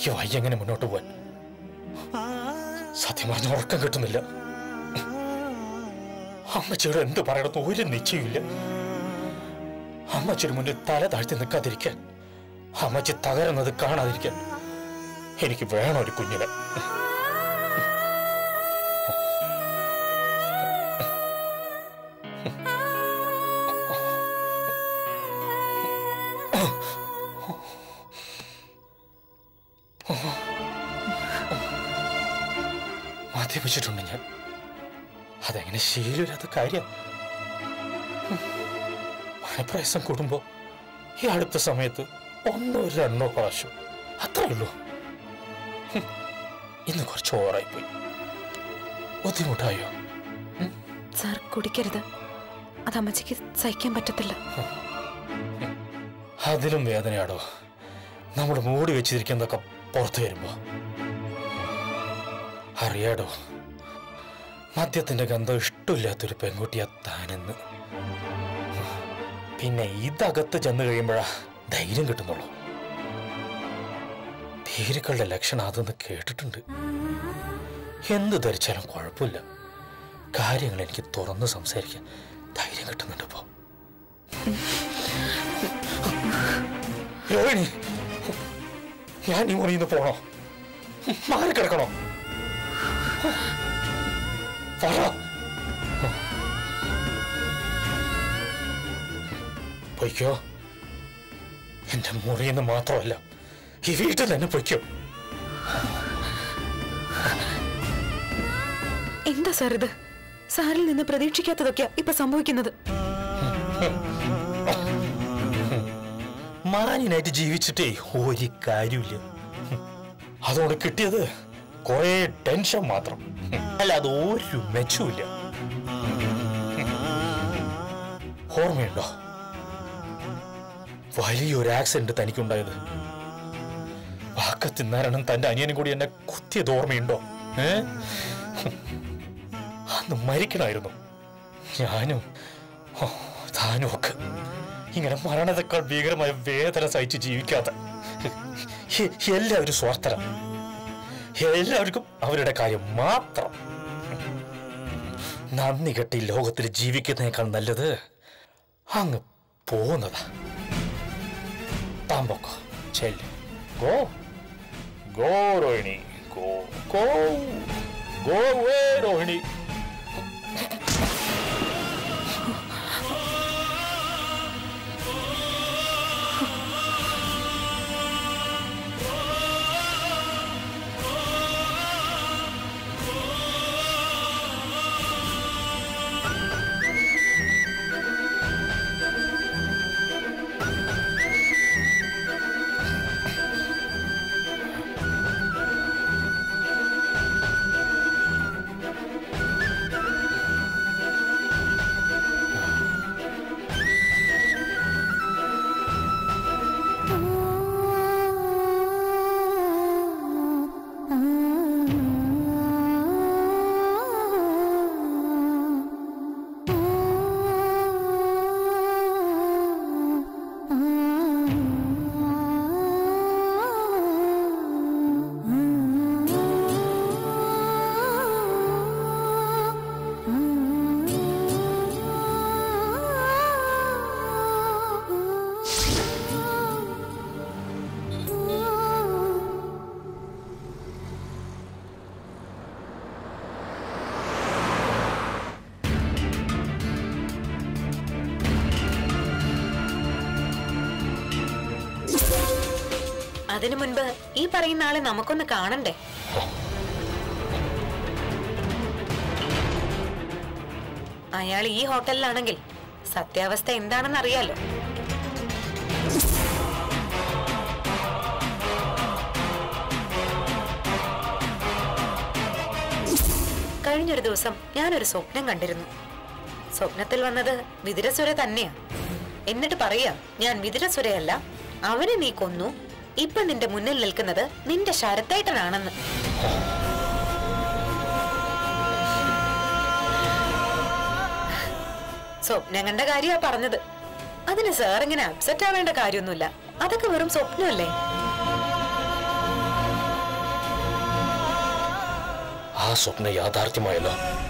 എനിക്ക് വയ്യ എങ്ങനെ മുന്നോട്ട് പോവാൻ സത്യം പറഞ്ഞ ഉറക്കം കിട്ടുന്നില്ല അമ്മച്ചിയോട് എന്ത് പറയണമെന്ന് ഒരു നിശ്ചയമില്ല അമ്മച്ചിയുടെ മുന്നിൽ തല താഴ്ത്തി നിൽക്കാതിരിക്കാൻ അമ്മച്ചി തകരുന്നത് കാണാതിരിക്കാൻ എനിക്ക് വേണം ഒരു കുഞ്ഞിനെ മദ്യപിച്ചിട്ടുണ്ട് ഞാൻ അതെങ്ങനെ ശീലമില്ലാത്ത കാര്യം മനപ്രയാസം കൂടുമ്പോ ഈ അടുത്ത സമയത്ത് ഒന്നോ രണ്ടോ പ്രാവശ്യം അത്രേ ഉള്ളൂ ഹും. ഇന്ന് കുറച്ച് ഓവറായി പോയി ബുദ്ധിമുട്ടായോ സാർ കുടിക്കരുത് അത് അമ്മച്ചിക്ക് സഹിക്കാൻ പറ്റത്തില്ല അതിലും വേദനയാടോ നമ്മൾ മൂടി വെച്ചിരിക്കുന്നതൊക്കെ പുറത്തു വരുമ്പോ അറിയാടോ മദ്യത്തിന്റെ ഗന്ധം ഇഷ്ടമില്ലാത്തൊരു പെൺകുട്ടിയാ താനെന്ന് പിന്നെ ഇതകത്ത് ചെന്ന് കഴിയുമ്പോഴാ ധൈര്യം കിട്ടുന്നുള്ളൂ ഭീരുക്കളുടെ ലക്ഷണം അതൊന്ന് കേട്ടിട്ടുണ്ട് എന്ത് ധരിച്ചാലും കുഴപ്പമില്ല കാര്യങ്ങൾ എനിക്ക് തുറന്ന് സംസാരിക്കാൻ ധൈര്യം കിട്ടുന്നുണ്ട് ഇപ്പോ രോഹിണി ഞാൻ ഈ മുറിയിൽ നിന്ന് പോണോ മാറി കിടക്കണോ പറ പൊയ്ക്കോ എന്റെ മുറിയിൽ നിന്ന് മാത്രമല്ല ഈ വീട്ടിൽ തന്നെ പൊയ്ക്കോ എന്താ സാർ ഇത് സാറിൽ നിന്ന് പ്രതീക്ഷിക്കാത്തതൊക്കെയാ ഇപ്പൊ സംഭവിക്കുന്നത് മാന്യനായിട്ട് ജീവിച്ചിട്ടേ ഒരു കാര്യമില്ല അതുകൊണ്ട് കിട്ടിയത് കുറെ ടെൻഷൻ മാത്രം അല്ലാതെ ഒരു മെച്ചമില്ല ഓർമ്മയുണ്ടോ വലിയൊരു ആക്സിഡന്റ് തനിക്കുണ്ടായത് വാക്കത്തി നാരായണൻ തന്റെ അനിയനും കൂടി എന്നെ കുത്തിയത് ഓർമ്മയുണ്ടോ ഏ അന്ന് മരിക്കണമായിരുന്നു ഞാനും ഓ, താനും ഒക്കെ ഇങ്ങനെ മരണത്തെക്കാൾ ഭീകരമായ വേദന സഹിച്ച് ജീവിക്കാത്ത എ- എല്ലാവരും സ്വാർത്ഥര എല്ലാവർക്കും അവരുടെ കാര്യം മാത്രം നന്ദി കെട്ടി ലോകത്തിൽ ജീവിക്കുന്നതിനേക്കാൾ നല്ലത് അങ്ങ് പോകുന്നതാ താമ്പൊക്കോ ചെല്ല് go go Rohini go go go way Rohini അതിനു മുൻപ് ഈ പറയുന്ന ആളെ നമുക്കൊന്ന് കാണണ്ടേ അയാൾ ഈ ഹോട്ടലിലാണെങ്കിൽ സത്യാവസ്ഥ എന്താണെന്ന് അറിയാലോ കഴിഞ്ഞൊരു ദിവസം ഞാനൊരു സ്വപ്നം കണ്ടിരുന്നു സ്വപ്നത്തിൽ വന്നത് വിതിരസുര തന്നെയാ എന്നിട്ട് പറയാ ഞാൻ വിതിരസുരയല്ല അവനെ നീ കൊന്നു ഇപ്പൊ നിന്റെ മുന്നിൽ നിൽക്കുന്നത് നിന്റെ ശരത്തേട്ടനാണെന്ന് സ്വപ്നം കണ്ട കാര്യമാ പറഞ്ഞത് അതിന് സാർ ഇങ്ങനെ അപ്സെറ്റ് ആവേണ്ട കാര്യമൊന്നുമില്ല അതൊക്കെ വെറും സ്വപ്നമല്ലേ ആ സ്വപ്നം യാഥാർത്ഥ്യമായല്ലോ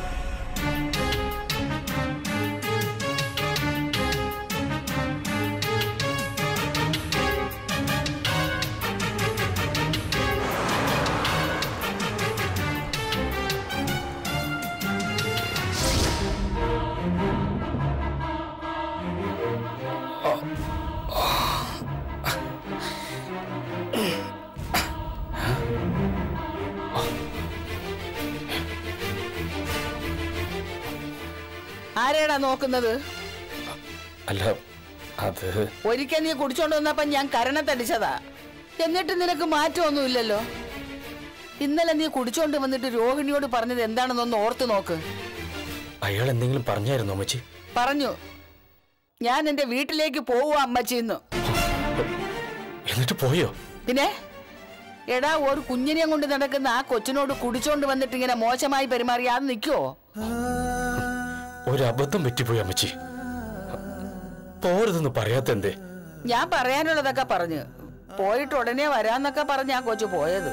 ആരെയാടാ നോക്കുന്നത് അല്ല അത് ഒരിക്കൽ നീ കുടിച്ചോണ്ട് വന്നപ്പോ ഞാൻ കരണത്തടിച്ചതാ എന്നിട്ട് നിനക്ക് മാറ്റമൊന്നുമില്ലല്ലോ ഇന്നലെ നീ കുടിച്ചോണ്ട് വന്നിട്ട് രോഹിണിയോട് പറഞ്ഞത് എന്താണെന്നൊന്ന് ഓർത്തു നോക്ക് അയാൾ എന്തെങ്കിലും പറഞ്ഞായിരുന്നോ അമ്മച്ചി പറഞ്ഞു ഞാൻ എന്റെ വീട്ടിലേക്ക് പോവുക അമ്മച്ചിന്ന് എന്നിട്ട് പോയോ പിന്നെ എടാ ഒരു കുഞ്ഞിനെയും കൊണ്ട് നടക്കുന്ന ആ കൊച്ചിനോട് കുടിച്ചോണ്ട് വന്നിട്ട് ഇങ്ങനെ മോശമായി പെരുമാറിയാതെ നിൽക്കുവോ ഒരു അബദ്ധം പറ്റിപ്പോയി അമ്മച്ചി പോരുതെന്ന് പറയാത്തെന്തേ ഞാൻ പറയാനുള്ളതൊക്കെ പറഞ്ഞു പോയിട്ട് ഉടനെ വരാന്നൊക്കെ പറഞ്ഞ് ആ കൊച്ചു പോയത്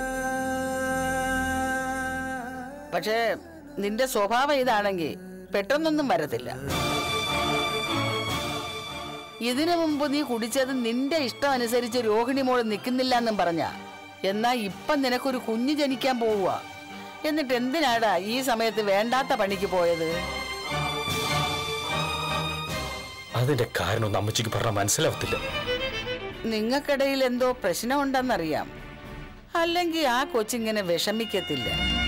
പക്ഷേ നിന്റെ സ്വഭാവം ഇതാണെങ്കിൽ പെട്ടെന്നൊന്നും വരത്തില്ല ഇതിനു മുമ്പ് നീ കുടിച്ചത് നിന്റെ ഇഷ്ടം അനുസരിച്ച് രോഹിണി മോള് നിൽക്കുന്നില്ല എന്നും പറഞ്ഞ എന്നാ ഇപ്പം നിനക്കൊരു കുഞ്ഞ് ജനിക്കാൻ പോവുക എന്നിട്ട് എന്തിനാടാ ഈ സമയത്ത് വേണ്ടാത്ത പണിക്ക് പോയത് അതിന്റെ കാരണമൊന്നും അമ്മച്ചിക്ക് പറഞ്ഞാൽ മനസ്സിലാവത്തില്ല നിങ്ങൾക്കിടയിൽ എന്തോ പ്രശ്നമുണ്ടെന്നറിയാം അല്ലെങ്കിൽ ആ കൊച്ചിങ്ങനെ വിഷമിക്കത്തില്ല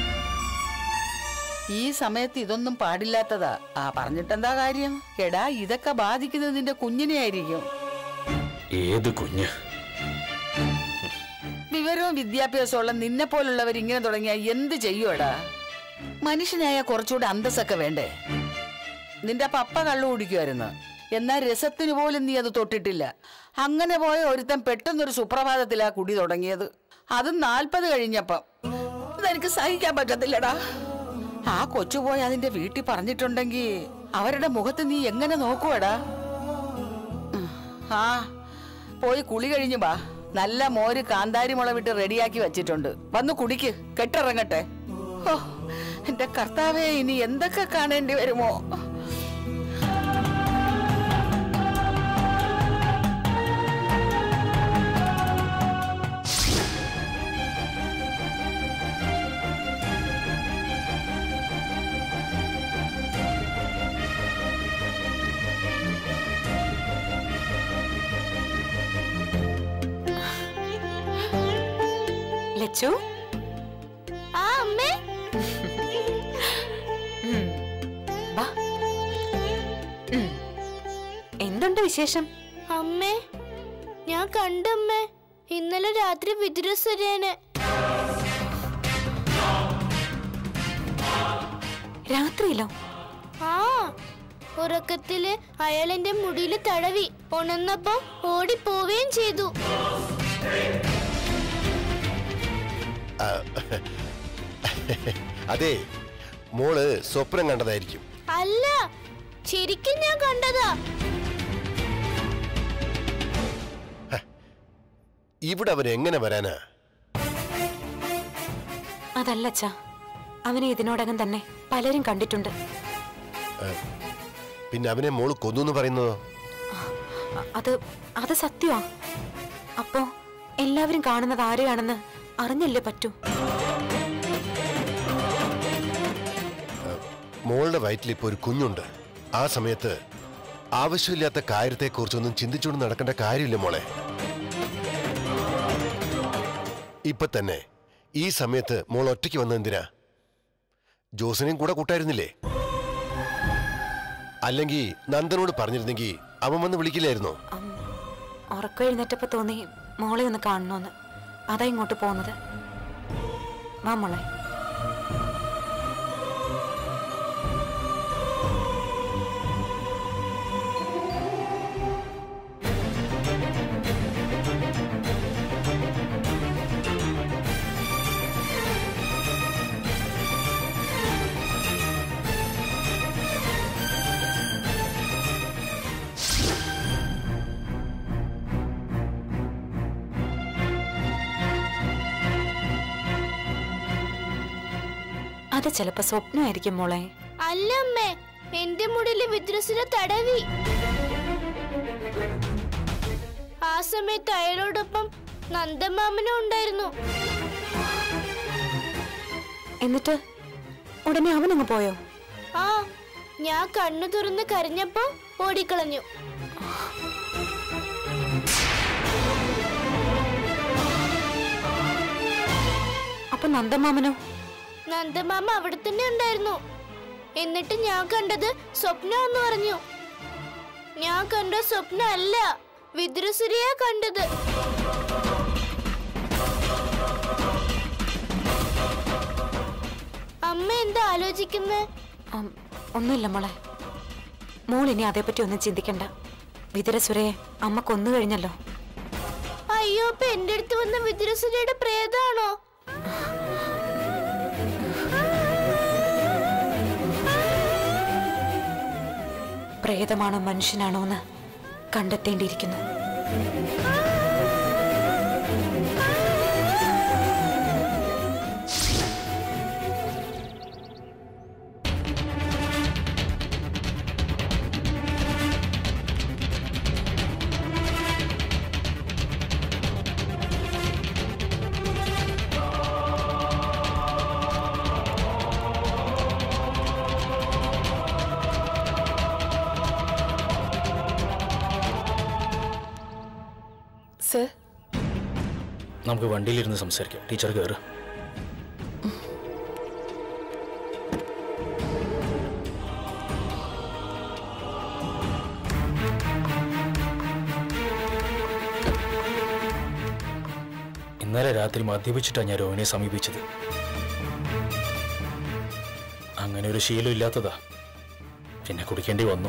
ഈ സമയത്ത് ഇതൊന്നും പാടില്ലാത്തതാ ആ പറഞ്ഞിട്ടെന്താ കാര്യം എടാ ഇതൊക്കെ ബാധിക്കുന്നത് നിന്റെ കുഞ്ഞിനെ ആയിരിക്കും ഏത് കുഞ്ഞ് വിവരവും വിദ്യാഭ്യാസമുള്ള നിന്നെ പോലുള്ളവർ ഇങ്ങനെ തുടങ്ങിയാൽ എന്ത് ചെയ്യുമെടാ മനുഷ്യനായ കുറച്ചുകൂടെ അന്തസ്സൊക്കെ വേണ്ടേ നിന്റെ പപ്പ കള്ളു കുടിക്കുമായിരുന്നു എന്നാൽ രസത്തിന് പോലും നീ അത് തൊട്ടിട്ടില്ല അങ്ങനെ പോയ ഒരുത്തൻ പെട്ടെന്നൊരു സുപ്രഭാതത്തിലാ കുടി തുടങ്ങിയത് അത് നാൽപ്പത് കഴിഞ്ഞപ്പം ഇതെനിക്ക് സഹിക്കാൻ പറ്റത്തില്ലടാ ആ കൊച്ചു പോയി അതിന്റെ വീട്ടിൽ പറഞ്ഞിട്ടുണ്ടെങ്കിൽ അവരുടെ മുഖത്ത് നീ എങ്ങനെ നോക്കുവടാ ഉം. ആ പോയി കുളി കഴിഞ്ഞു വാ നല്ല മോര് കാന്താരി മുളവിട്ട് റെഡിയാക്കി വെച്ചിട്ടുണ്ട് വന്ന് കുടിക്ക് കെട്ടിറങ്ങട്ടെ ഓ എന്റെ കർത്താവേ ഇനി എന്തൊക്കെ കാണേണ്ടി വരുമോ ലച്ചു ആ അമ്മേ ഉം. വാ ഉം. എന്തുണ്ട് വിശേഷം അമ്മേ ഞാൻ കണ്ടമ്മേ ഇന്നലെ രാത്രി വിതുരസുരേനെ രാത്രിയിലോ ആ ഉറക്കത്തില് അയാൾ എന്റെ മുടിയിൽ തടവി ഉണർന്നപ്പോ ഓടിപ്പോവുകയും ചെയ്തു അതെ മോള് സ്വപ്നം കണ്ടതായിരിക്കും അല്ല ശരിക്കും ഞാൻ കണ്ടതാ ഇവിടെ അവൻ എങ്ങനെ വരാനാ അതല്ല അച്ഛാ അവനെ ഇതിനോടകം തന്നെ പലരും കണ്ടിട്ടുണ്ട് പിന്നെ അവനെ മോള് കൊന്നു എന്ന് പറയുന്നതോ അ- അത് അത് സത്യമാ അപ്പോ എല്ലാവരും കാണുന്നത് ആരെയാണെന്ന് അറിഞ്ഞല്ലേ പറ്റൂ മോളുടെ വയറ്റിൽ ഇപ്പോൾ ഒരു കുഞ്ഞുണ്ട് ആ സമയത്ത് ആവശ്യമില്ലാത്ത കാര്യത്തെക്കുറിച്ചൊന്നും ചിന്തിച്ചുകൊണ്ട് നടക്കേണ്ട കാര്യമില്ല മോളെ ഇപ്പൊ തന്നെ ഈ സമയത്ത് മോൾ ഒറ്റയ്ക്ക് വന്നെന്തിനാ ജോസിനെയും കൂടെ കൂട്ടായിരുന്നില്ലേ അല്ലെങ്കിൽ നന്ദനോട് പറഞ്ഞിരുന്നെങ്കിൽ അവൻ വന്ന് വിളിക്കില്ലായിരുന്നോ അം, ഉറക്കം എഴുന്നേറ്റപ്പോ തോന്നി മോളെ ഒന്ന് കാണണമെന്ന് അതാ ഇങ്ങോട്ട് പോകുന്നത് വാ മോളെ അത് ചിലപ്പോ സ്വപ്നമായിരിക്കും മോളെ അല്ല അമ്മേ എന്റെ മുടിയില് വിദ്രസുര തടവി ആ സമയത്ത് അയാളോടൊപ്പം നന്ദമാമനും ഉണ്ടായിരുന്നു എന്നിട്ട് ഉടനെ അവനങ്ങ് പോയോ ആ ഞാൻ കണ്ണു തുറന്ന് കരഞ്ഞപ്പോ ഓടിക്കളഞ്ഞു അപ്പൊ നന്ദമാമനോ നന്ദമാമ അവിടെ തന്നെ ഉണ്ടായിരുന്നു എന്നിട്ട് ഞാൻ കണ്ടത് സ്വപ്നമെന്ന് പറഞ്ഞു ഞാൻ കണ്ട സ്വപ്ന അല്ല വിദ്രസുരയാ കണ്ടത് അമ്മ എന്താ ആലോചിക്കുന്നത് ഉം, ഒന്നുമില്ല മോളെ മോൾ ഇനി അതേപ്പറ്റി ഒന്നും ചിന്തിക്കണ്ട വിതുരസുരയെ അമ്മ കൊന്നു കഴിഞ്ഞല്ലോ അയ്യോ ഇപ്പൊ എന്റെ അടുത്ത് വന്ന വിദ്രസുരയുടെ പ്രേതാണോ പ്രേതമാണോ മനുഷ്യനാണോ എന്ന് കണ്ടെത്തേണ്ടിയിരിക്കുന്നു സർ നമുക്ക് വണ്ടിയിലിരുന്ന് സംസാരിക്കാം ടീച്ചർ കയറ് ഇന്നലെ രാത്രി മദ്യപിച്ചിട്ടാണ് ഞാൻ രോഹിണിയെ സമീപിച്ചത് അങ്ങനെ ഒരു ശീലം ഇല്ലാത്തതാ പിന്നെ കുടിക്കേണ്ടി വന്നു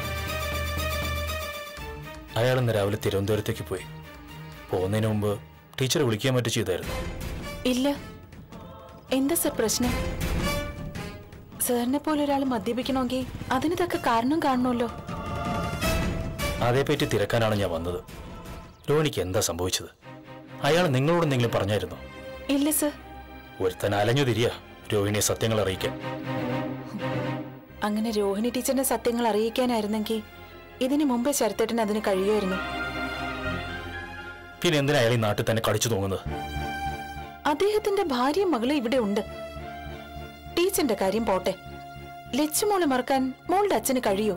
അയാൾ ഇന്ന് രാവിലെ തിരുവനന്തപുരത്തേക്ക് പോയി പോകുന്നതിന് മുമ്പ് ടീച്ചർ വിളിക്കാൻ മറ്റു ചെയ്തായിരുന്നു ഇല്ല എന്താ സർ പ്രശ്നം സാറിനെ പോലെ ഒരാൾ മദ്യപിക്കണമെങ്കിൽ അതിന് തക്ക കാരണം കാണണമല്ലോ അതേപ്പറ്റി തിരക്കാനാണ് ഞാൻ വന്നത് രോഹിണിക്ക് എന്താ സംഭവിച്ചത് അയാൾ നിങ്ങളോട് എന്തെങ്കിലും പറഞ്ഞായിരുന്നോ ഇല്ല സർ ഒരുത്തൻ അലഞ്ഞു തിരിയ രോഹിണിയെ സത്യങ്ങൾ അറിയിക്കാൻ അങ്ങനെ രോഹിണി ടീച്ചറിന്റെ സത്യങ്ങൾ അറിയിക്കാനായിരുന്നെങ്കിൽ ഇതിനു മുമ്പേ ശരത്തേട്ടന് അതിന് കഴിയുമായിരുന്നു പിന്നെ എന്തിനാ അയാൾ ഈ നാട്ടിൽ തന്നെ കടിച്ചു തൂങ്ങുന്നത് അദ്ദേഹത്തിന്റെ ഭാര്യയും മകളും ഇവിടെ ഉണ്ട് ടീച്ചറിന്റെ കാര്യം പോട്ടെ ലച്ചുമോളെ മറക്കാൻ മോളുടെ അച്ഛന് കഴിയൂ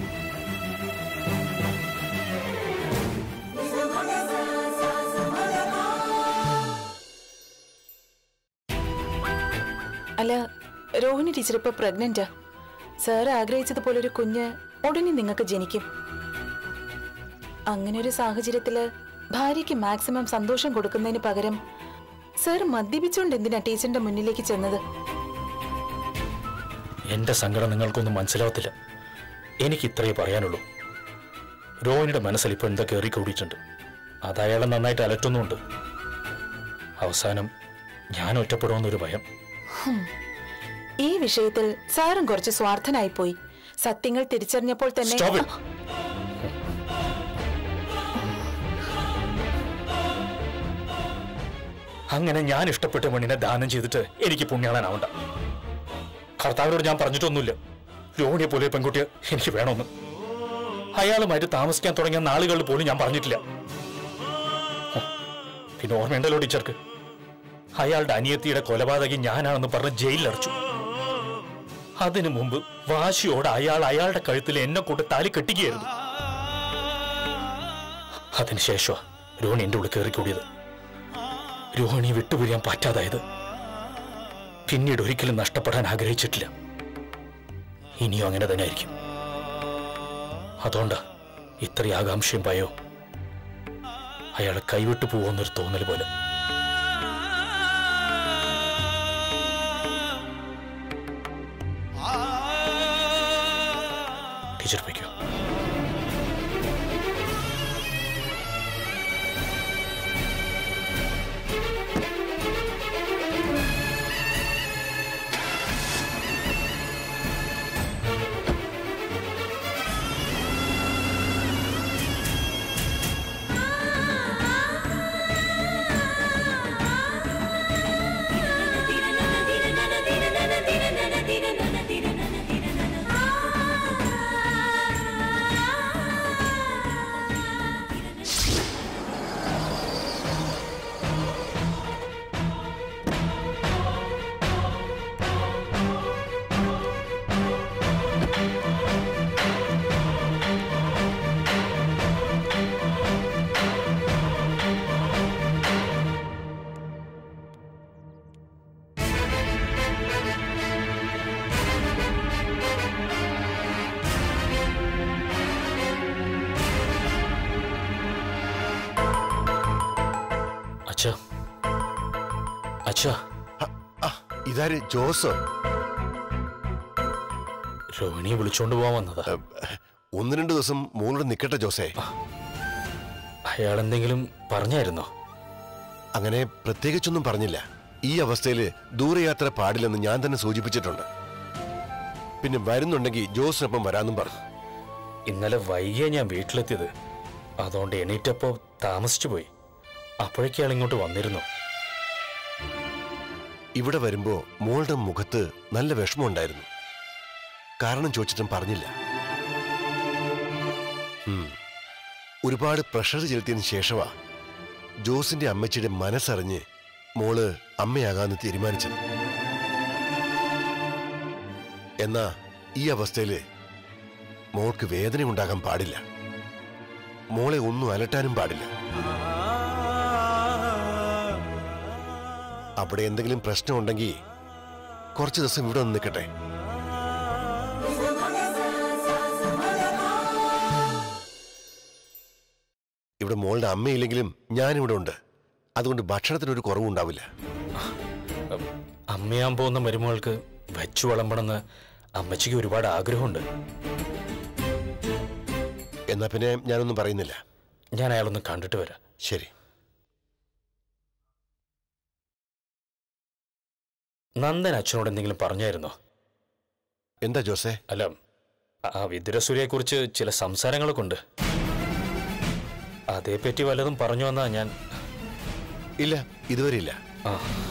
അല്ല രോഹിണി ടീച്ചർ ഇപ്പൊ പ്രഗ്നന്റാ സാർ ആഗ്രഹിച്ചതുപോലെ ഒരു കുഞ്ഞ് ഉടനെ നിങ്ങൾക്ക് ജനിക്കും അങ്ങനെ ഒരു സാഹചര്യത്തില് ഭാര്യയ്ക്ക് മാക്സിമം സന്തോഷം കൊടുക്കുന്നതിന് പകരം സാർ മദ്യപിച്ചുകൊണ്ട് എന്തിനാ ടീച്ചറിന്റെ മുന്നിലേക്ക് ചെന്നത് എന്റെ സങ്കടം നിങ്ങൾക്കൊന്നും മനസ്സിലാവത്തില്ല എനിക്ക് ഇത്രയേ പറയാനുള്ളൂ രോഹിണിയുടെ മനസ്സിൽ ഇപ്പോൾ എന്താ കയറി കൂടിയിട്ടുണ്ട് അത് അയാളെ നന്നായിട്ട് അലട്ടുന്നുണ്ട് അവസാനം ഞാൻ ഒറ്റപ്പെടുമെന്നൊരു ഭയം ഈ വിഷയത്തിൽ സാറും കുറച്ച് സ്വാർത്ഥനായിപ്പോയി സത്യങ്ങൾ തിരിച്ചറിഞ്ഞപ്പോൾ തന്നെ Stop it. അങ്ങനെ ഞാൻ ഇഷ്ടപ്പെട്ട മണ്ണിനെ ദാനം ചെയ്തിട്ട് എനിക്ക് പുണ്യാളനാവണ്ട കർത്താവിനോട് ഞാൻ പറഞ്ഞിട്ടൊന്നുമില്ല രോഹിണിയെ പോലെ ഒരു പെൺകുട്ടിയെ എനിക്ക് വേണമെന്ന് അയാളുമായിട്ട് താമസിക്കാൻ തുടങ്ങിയ നാളുകളിൽ പോലും ഞാൻ പറഞ്ഞിട്ടില്ല ഹോ, പിന്നെ ഓർമ്മയുണ്ടല്ലോ ടീച്ചർക്ക് അയാളുടെ അനിയത്തിയുടെ കൊലപാതകി ഞാനാണെന്ന് പറഞ്ഞ് ജയിലിലടച്ചു അതിനു മുമ്പ് വാശിയോടെ അയാൾ അയാളുടെ കഴുത്തിൽ എന്നെ കൊണ്ട് താലി കെട്ടിക്കുകയായിരുന്നു അതിനുശേഷം രോഹിണി എന്റെ ഉള്ളിൽ കയറിക്കൂടിയത് രോഹിണി വിട്ടുപിരിയാൻ പറ്റാതായത് പിന്നീട് ഒരിക്കലും നഷ്ടപ്പെടാൻ ആഗ്രഹിച്ചിട്ടില്ല ഇനിയും അങ്ങനെ തന്നെ ആയിരിക്കും അതുകൊണ്ടാ ഇത്രയും ആകാംക്ഷയും ഭയോ അയാളെ കൈവിട്ടു പോകുമെന്നൊരു തോന്നൽ പോലെ ടീച്ചർ വയ്ക്കോ Thank you. അച്ഛാ ആ, ആ, ഇതാര് ജോസോ രോഹിണിയെ വിളിച്ചോണ്ട് പോവാൻ വന്നതാ ഒന്ന് രണ്ട് ദിവസം മോളോട് നിൽക്കട്ടെ ജോസേ അയാൾ എന്തെങ്കിലും പറഞ്ഞായിരുന്നോ അങ്ങനെ പ്രത്യേകിച്ചൊന്നും പറഞ്ഞില്ല ഈ അവസ്ഥയിൽ ദൂരയാത്ര പാടില്ലെന്ന് ഞാൻ തന്നെ സൂചിപ്പിച്ചിട്ടുണ്ട് പിന്നെ വരുന്നുണ്ടെങ്കിൽ ജോസിനൊപ്പം വരാമെന്നും പറഞ്ഞു ഇന്നലെ വൈകിയ ഞാൻ വീട്ടിലെത്തിയത് അതുകൊണ്ട് എണീറ്റപ്പോ താമസിച്ചു പോയി അപ്പോഴേക്കും അയാൾ ഇങ്ങോട്ട് വന്നിരുന്നു ഇവിടെ വരുമ്പോ മോളുടെ മുഖത്ത് നല്ല വിഷമമുണ്ടായിരുന്നു കാരണം ചോദിച്ചിട്ടും പറഞ്ഞില്ല ഉം. ഒരുപാട് പ്രഷർ ചെലുത്തിയതിന് ശേഷമാ ജോസിന്റെ അമ്മച്ചിയുടെ മനസ്സറിഞ്ഞ് മോള് അമ്മയാകാന്ന് തീരുമാനിച്ചത് എന്നാ ഈ അവസ്ഥയില് മോൾക്ക് വേദന ഉണ്ടാകാൻ പാടില്ല മോളെ ഒന്നും അലട്ടാനും പാടില്ല അവിടെ എന്തെങ്കിലും പ്രശ്നമുണ്ടെങ്കിൽ കുറച്ച് ദിവസം ഇവിടെ ഒന്ന് നിൽക്കട്ടെ ഇവിടെ മോളുടെ അമ്മയില്ലെങ്കിലും ഞാനിവിടെ ഉണ്ട് അതുകൊണ്ട് ഭക്ഷണത്തിനൊരു കുറവുണ്ടാവില്ല അമ്മയാൻ പോകുന്ന മരുമകൾക്ക് വെച്ചു വിളമ്പണമെന്ന് അമ്മച്ചിക്ക് ഒരുപാട് ആഗ്രഹമുണ്ട് എന്നാ പിന്നെ ഞാനൊന്നും പറയുന്നില്ല ഞാൻ അയാളൊന്ന് കണ്ടിട്ട് വരാം ശരി നന്ദൻ അച്ഛനോട് എന്തെങ്കിലും പറഞ്ഞായിരുന്നോ എന്താ ജോസേ അല്ല ആ വിതുരസൂരിയെ കുറിച്ച് ചില സംസാരങ്ങളൊക്കെ ഉണ്ട് അതേപ്പറ്റി വല്ലതും പറഞ്ഞു വന്നാ ഞാൻ ഇല്ല ഇതുവരെ ഇല്ല ആ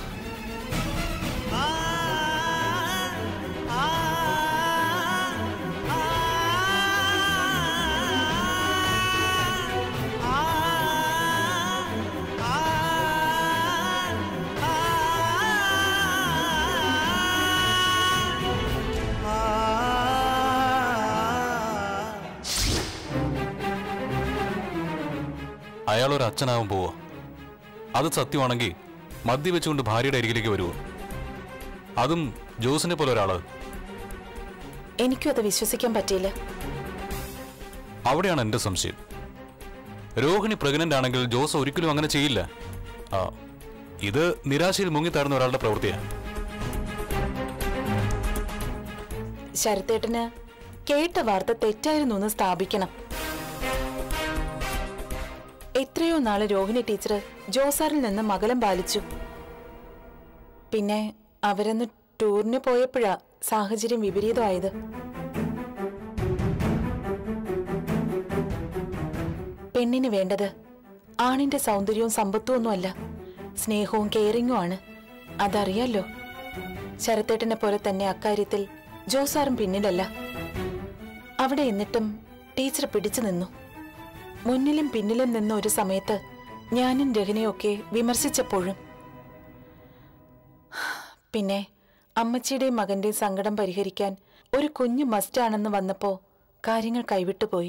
അയാൾ ഒരു അച്ഛനാവും പോവോ അത് സത്യമാണെങ്കിൽ മദ്യവെച്ചുകൊണ്ട് ഭാര്യയുടെ അരികിലേക്ക് വരുമോ അതും ജോസിനെ പോലെ ഒരാള് എനിക്കും അത് വിശ്വസിക്കാൻ പറ്റിയില്ല അവിടെയാണ് എന്റെ സംശയം രോഹിണി പ്രഗ്നന്റ് ആണെങ്കിൽ ജോസ് ഒരിക്കലും അങ്ങനെ ചെയ്യില്ല ആ ഇത് നിരാശയിൽ മുങ്ങിത്താടുന്ന ഒരാളുടെ പ്രവൃത്തിയാണ് ശരത്തേട്ടന് കേട്ട വാർത്ത തെറ്റായിരുന്നു എന്ന് സ്ഥാപിക്കണം എത്രയോ നാള് രോഹിണി ടീച്ചർ ജോസാറിൽ നിന്ന് മകലം പാലിച്ചു പിന്നെ അവരൊന്ന് ടൂറിന് പോയപ്പോഴാ സാഹചര്യം വിപരീതമായത് പെണ്ണിന് വേണ്ടത് ആണിന്റെ സൗന്ദര്യവും സമ്പത്തും ഒന്നുമല്ല സ്നേഹവും കെയറിങ്ങും ആണ് അതറിയാലോ ശരത്തേട്ടനെ പോലെ തന്നെ അക്കാര്യത്തിൽ ജോസാറും പിന്നിലല്ല അവിടെ എന്നിട്ടും ടീച്ചർ പിടിച്ചു നിന്നു മുന്നിലും പിന്നിലും നിന്ന ഒരു സമയത്ത് ഞാനും രഹനയൊക്കെ വിമർശിച്ചപ്പോഴും പിന്നെ അമ്മച്ചിയുടെയും മകന്റെയും സങ്കടം പരിഹരിക്കാൻ ഒരു കുഞ്ഞു മസ്റ്റാണെന്ന് വന്നപ്പോ കാര്യങ്ങൾ കൈവിട്ടുപോയി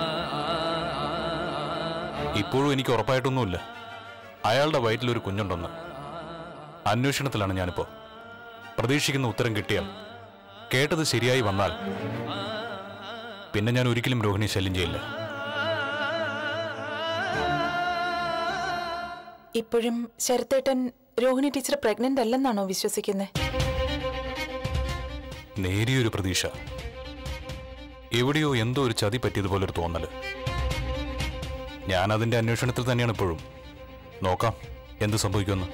ഇപ്പോഴും എനിക്ക് ഉറപ്പായിട്ടൊന്നുമില്ല അയാളുടെ വയറ്റിലൊരു കുഞ്ഞുണ്ടെന്ന് അന്വേഷണത്തിലാണ് ഞാനിപ്പോ പ്രതീക്ഷിക്കുന്ന ഉത്തരം കിട്ടിയാൽ കേട്ടത് ശരിയായി വന്നാൽ പിന്നെ ഞാൻ ഒരിക്കലും രോഹിണി ശല്യം ചെയ്യില്ല ഇപ്പോഴും ശരത്തേട്ടൻ രോഹിണി ടീച്ചർ പ്രഗ്നന്റ് അല്ലെന്നാണോ വിശ്വസിക്കുന്നത് നേരിയൊരു പ്രതീക്ഷ എവിടെയോ എന്തോ ഒരു ചതി പറ്റിയതുപോലൊരു തോന്നല് ഞാൻ അതിന്റെ അന്വേഷണത്തിൽ തന്നെയാണ് ഇപ്പോഴും നോക്കാം എന്ത് സംഭവിക്കുമെന്ന്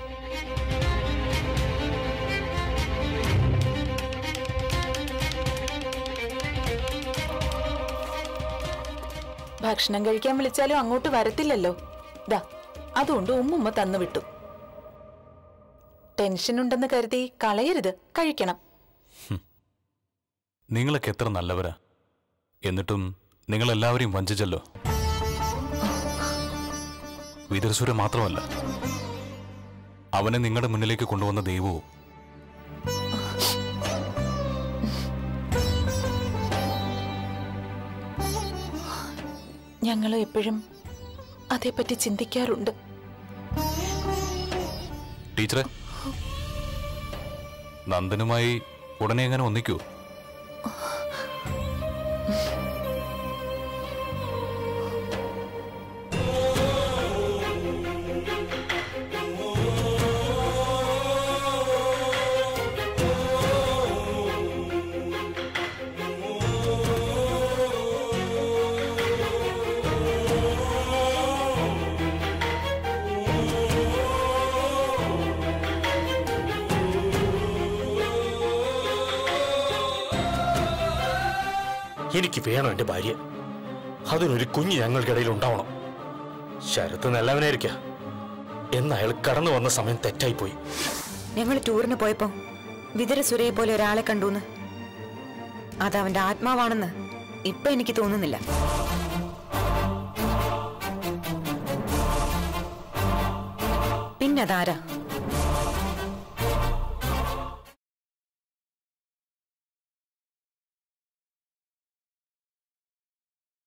ഭക്ഷണം കഴിക്കാൻ വിളിച്ചാലും അങ്ങോട്ട് വരത്തില്ലല്ലോ ദാ അതുകൊണ്ട് ഉമ്മുമ്മ തന്നു വിട്ടു ടെൻഷൻ ഉണ്ടെന്ന് കരുതി കളയരുത് കഴിക്കണം നിങ്ങളൊക്കെ എത്ര നല്ലവരാ എന്നിട്ടും നിങ്ങളെല്ലാവരെയും വഞ്ചിച്ചല്ലോ വിദർസുര മാത്രമല്ല അവനെ നിങ്ങളുടെ മുന്നിലേക്ക് കൊണ്ടുവന്ന ദൈവവും ഞങ്ങൾ എപ്പോഴും അതേപ്പറ്റി ചിന്തിക്കാറുണ്ട് ടീച്ചറെ നന്ദനുമായി ഉടനെ എങ്ങനെ ഒന്നിക്കൂ എനിക്ക് വേണം എന്റെ ഭാര്യ അതിനൊരു കുഞ്ഞ് ഞങ്ങൾക്കിടയിൽ ഉണ്ടാവണം ശരത്ത് നല്ലവനായിരിക്കാം എന്ന് അയാൾ കടന്നു വന്ന സമയം തെറ്റായിപ്പോയി ഞങ്ങൾ ടൂറിന് പോയപ്പോ വിതര സുരയെ പോലെ ഒരാളെ കണ്ടൂന്ന് അതവന്റെ ആത്മാവാണെന്ന് ഇപ്പൊ എനിക്ക് തോന്നുന്നില്ല പിന്നതാരാ